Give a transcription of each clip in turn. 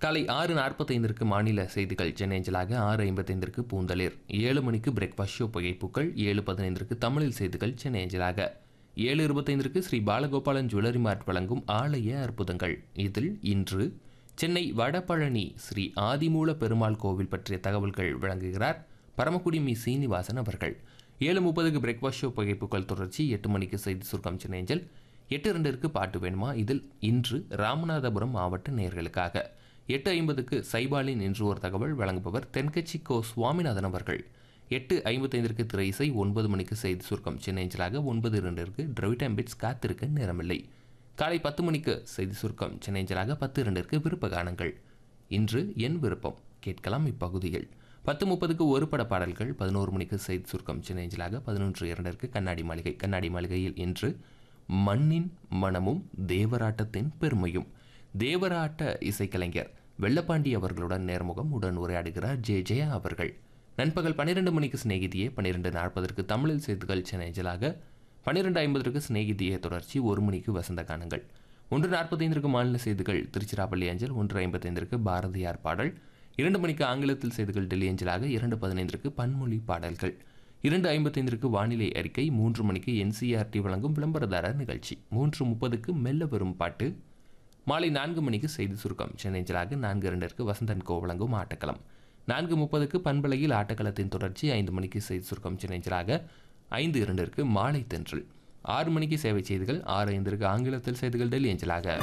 காலை ஆறு நாற்பத்தைந்திற்கு மாநில செய்திகள் சென்னைஞ்சலாக ஆறு ஐம்பத்தைந்திற்கு பூந்தளிர் ஏழு மணிக்கு பிரேக்ஃபாஸ்ட் ஷோ புகைப்புக்கள் ஏழு பதினைந்திற்கு தமிழில் செய்திகள் சென்னைஞ்சலாக ஏழு இருபத்தைந்திற்கு ஸ்ரீ பாலகோபாலன் ஜுவல்லரி மார்ட் வழங்கும் ஆலய அற்புதங்கள் இதில் இன்று சென்னை வடபழனி ஸ்ரீ ஆதிமூல பெருமாள் கோவில் பற்றிய தகவல்கள் வழங்குகிறார் பரமக்குடி மி சீனிவாசன் அவர்கள் ஏழு முப்பதுக்கு பிரேக்ஃபாஸ்ட் ஷோ புகைப்புக்கள் தொடர்ச்சி எட்டு மணிக்கு செய்தி சுருக்கம் சென்னைஞ்சல் எட்டு ரெண்டிற்கு பாட்டு வேணுமா இதில் இன்று ராமநாதபுரம் மாவட்ட நேர்களுக்காக எட்டு ஐம்பதுக்கு சைபாலின் இன்று ஒரு தகவல் வழங்குபவர் தென்கட்சி கோ சுவாமிநாதன் அவர்கள் எட்டு ஐம்பத்தைந்திற்கு திரை இசை ஒன்பது மணிக்கு செய்தி சுருக்கம் சென்னைஞ்சலாக ஒன்பது இரண்டிற்கு டிரவிட் பிட்ஸ் காத்திருக்க நேரமில்லை காலை பத்து மணிக்கு செய்தி சுருக்கம் சென்னைஞ்சலாக பத்து இரண்டிற்கு விருப்ப கானங்கள் இன்று என் விருப்பம் கேட்கலாம் இப்பகுதியில் பத்து முப்பதுக்கு ஒரு பட பாடல்கள் பதினோரு மணிக்கு செய்தி சுருக்கம் சென்னைஞ்சலாக பதினொன்று இரண்டிற்கு கண்ணாடி மாளிகை கண்ணாடி மாளிகையில் இன்று மண்ணின் மனமும் தேவராட்டத்தின் பெருமையும் தேவராட்ட இசைக்கலைஞர் வெள்ளப்பாண்டி அவர்களுடன் நேர்முகம் உடன் உரையாடுகிறார் ஜே ஜெயா அவர்கள் நண்பகல் பன்னிரெண்டு மணிக்கு சிநேகிதியே பன்னிரெண்டு நாற்பதற்கு தமிழில் செய்திகள் சென்னைஞ்சலாக பன்னிரெண்டு ஐம்பதற்கு சிநேகிதியே தொடர்ச்சி ஒரு மணிக்கு வசந்த கானங்கள் ஒன்று நாற்பத்தைந்திற்கு மாநில செய்திகள் திருச்சிராப்பள்ளி அஞ்சல் ஒன்று ஐம்பத்தைந்திற்கு பாரதியார் பாடல் இரண்டு மணிக்கு ஆங்கிலத்தில் செய்திகள் டெல்லி அஞ்சலாக இரண்டு பதினைந்திற்கு பன்மொழி பாடல்கள் இரண்டு ஐம்பத்தைந்திற்கு வானிலை அறிக்கை மூன்று மணிக்கு என்சிஆர்டி வழங்கும் விளம்பரதாரர் நிகழ்ச்சி மூன்று முப்பதுக்கு மெல்ல வரும் பாட்டு மாலை நான்கு மணிக்கு செய்தி சுருக்கம் சென்னைஞ்சலாக நான்கு இரண்டிற்கு வசந்தன் கோ வழங்கும் ஆட்டக்களம் நான்கு முப்பதுக்கு பண்பலையில் ஆட்டக்களத்தின் தொடர்ச்சி ஐந்து மணிக்கு செய்தி சுருக்கம் சென்னைஞ்சலாக ஐந்து இரண்டிற்கு மாலை தென்றல் ஆறு மணிக்கு சேவை செய்திகள் ஆறு ஐந்திற்கு ஆங்கிலத்தில் செய்திகள் டெல்லி அஞ்சலாக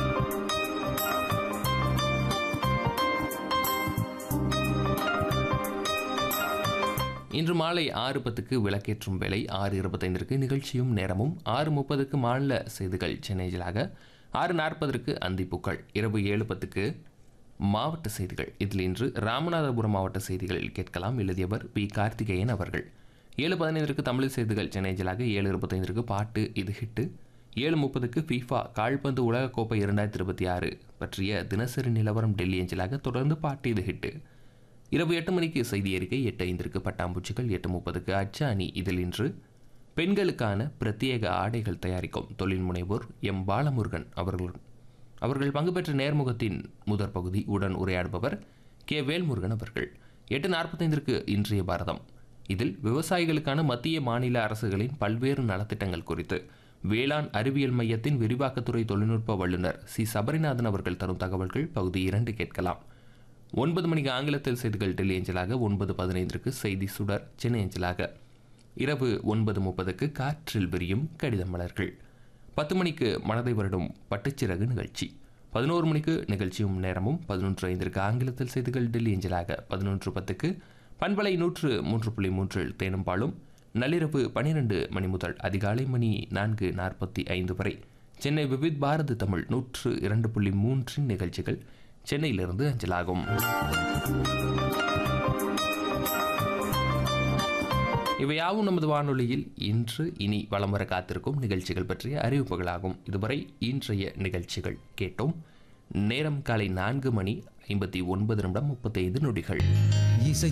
இன்று மாலை ஆறு பத்துக்கு விளக்கேற்றும் வேலை ஆறு இருபத்தைந்திற்கு நிகழ்ச்சியும் நேரமும் ஆறு முப்பதுக்கு மாநில செய்திகள் சென்னையிலாக ஆறு நாற்பதற்கு அந்திப்புக்கள் இரவு ஏழு பத்துக்கு மாவட்ட செய்திகள் இதில் இன்று ராமநாதபுரம் மாவட்ட செய்திகள் கேட்கலாம் எழுதியவர் பி கார்த்திகேயன் அவர்கள் ஏழு பதினைந்திற்கு தமிழ் செய்திகள் சென்னையிலாக ஏழு இருபத்தைந்திற்கு பாட்டு இது ஹிட்டு ஏழு முப்பதுக்கு ஃபீஃபா கால்பந்து உலகக்கோப்பை இரண்டாயிரத்தி இருபத்தி ஆறு பற்றிய தினசரி நிலவரம் டெல்லி அஞ்சலாக தொடர்ந்து பாட்டு இது ஹிட்டு இரவு எட்டு மணிக்கு செய்தி அறிக்கை எட்டு ஐந்திற்கு பட்டாம்பூச்சிகள் எட்டு முப்பதுக்கு அச்சாணி இதில் இன்று பெண்களுக்கான பிரத்யேக ஆடைகள் தயாரிக்கும் தொழில் முனைவோர் எம் பாலமுருகன் அவர்கள் அவர்கள் பங்கு பெற்ற நேர்முகத்தின் முதற் பகுதி உடன் உரையாடுபவர் கே வேல்முருகன் அவர்கள் எட்டு நாற்பத்தைந்திற்கு இன்றைய பாரதம் இதில் விவசாயிகளுக்கான மத்திய மாநில அரசுகளின் பல்வேறு நலத்திட்டங்கள் குறித்து வேளாண் அறிவியல் மையத்தின் விரிவாக்கத்துறை தொழில்நுட்ப வல்லுநர் சி சபரிநாதன் அவர்கள் தரும் தகவல்கள் பகுதி இரண்டு கேட்கலாம் ஒன்பது மணிக்கு ஆங்கிலத்தில் செய்திகள் டெல்லி அஞ்சலாக ஒன்பது பதினைந்திற்கு செய்தி சுடர் சென்னை அஞ்சலாக இரவு ஒன்பது முப்பதுக்கு காற்றில் விரியும் கடித மலர்கள் பத்து மணிக்கு மனதை வருடும் பட்டுச்சிறகு நிகழ்ச்சி பதினோரு மணிக்கு நிகழ்ச்சியும் நேரமும் பதினொன்று ஐந்திற்கு ஆங்கிலத்தில் செய்திகள் டெல்லி அஞ்சலாக பதினொன்று பத்துக்கு பண்பலை நூற்று மூன்று புள்ளி மூன்றில் தேனும் பாலும் நள்ளிரவு பனிரெண்டு மணி முதல் அதிகாலை மணி நான்கு நாற்பத்தி ஐந்து வரை சென்னை விவித் பாரதி தமிழ் நூற்று இரண்டு புள்ளி மூன்றின் நிகழ்ச்சிகள் சென்னையிலிருந்து அஞ்சலாகும் இவையாவும் நமது வானொலியில் இன்று இனி வலம் வர காத்திருக்கும் நிகழ்ச்சிகள் பற்றிய அறிவிப்புகளாகும் இதுவரை இன்றைய நிகழ்ச்சிகள் கேட்டோம் நேரம் காலை நான்கு மணி ஐம்பத்தி ஒன்பது நிமிடம் முப்பத்தைந்து நொடிகள் இசை